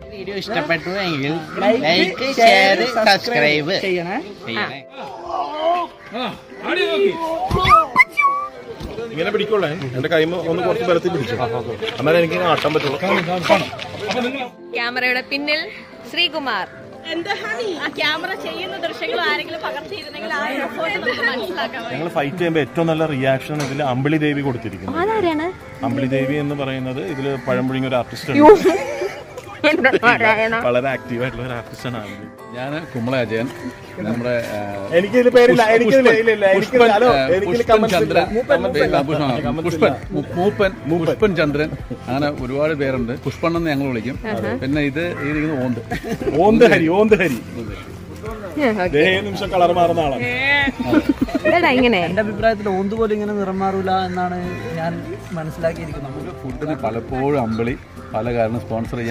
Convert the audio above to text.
Video ഇഷ്ടപ്പെട്ടു എങ്കിൽ like share subscribe ചെയ്യണേ ചെയ്യണേ ഇങ്ങനെ പിടിക്കുള്ളേ എന്റെ കൈമ ഒന്ന് കുറച്ച് ബലത്തിൽ പിടിച്ചു എന്നാലും എനിക്ക് ഇങ്ങനെ ആട്ടാൻ പറ്റുള്ളൂ ക്യാമറയുടെ പിന്നിൽ ശ്രീകുമാർ എന്താ ആ ക്യാമറ ചെയ്യുന്ന ദൃശ്യങ്ങൾ ആരെങ്കിലും പകർത്തിയിരുന്നെങ്കിൽ ആ എഫേർട്ട് നമുക്ക് മനസ്സിലാക്കാൻ ഞങ്ങൾ ഫൈറ്റ് ചെയ്യുമ്പോൾ ഏറ്റവും നല്ല റിയാക്ഷൻ ഇതിൽ അമ്പിളി ദേവി കൊടുത്തിരിക്കുന്നു അതാരാണ് അമ്പിളി ദേവി എന്ന് പറയുന്നത് ഇതിൽ പഴംപുഴിങ്ങ ഒരു ആർട്ടിസ്റ്റ് വളരെ ആക്റ്റീവ് ആയിട്ടുള്ള ഒരു ആർട്ടിസ്റ്റാണ് അമ്പിളി ഞാൻ കുമ്പള അജയൻ നമ്മുടെ ആ, എനിക്ക് ഇതിൽ പേരില്ല പുഷ്പ- എനിക്ക് പുഷ്പൻ- ഇല്ല എനിക്ക് പുഷ്പൻ, ഹലോ ആ, എനിക്ക് പുഷ്പൻ comments ചന്ദ്ര ഇല്ല. Comments ഇല്ല. ആ, പുഷ്പൻ, ആ, Comments പുഷ്പൻ ഇല്ല. മു- മൂപ്പൻ പുഷ്പൻ ചന്ദ്രൻ അങ്ങനെ ഒരുപാട് പേരുണ്ട് പുഷ്പൺ എന്ന് ഞങ്ങൾ വിളിക്കും പിന്നെ ഇത് ഇരിക്കുന്ന ഓന്ത് ഓന്ത് ഹരി ഓന്ത് ഹരി ദേ ഏത് നിമിഷം കളർ മാറുന്ന ആളാണ് ഇതെടാ ഇങ്ങനെ എന്റെ അഭിപ്രായത്തിൽ ഓന്ത് പോലും ഇങ്ങനെ നിറം മാറൂല എന്നാണ് ഞാൻ മനസ്സിലാക്കിയിരിക്കുന്നത് ഫുഡിന് പലപ്പോഴും അമ്പിളി പല കാരണം സ്പോൺസർ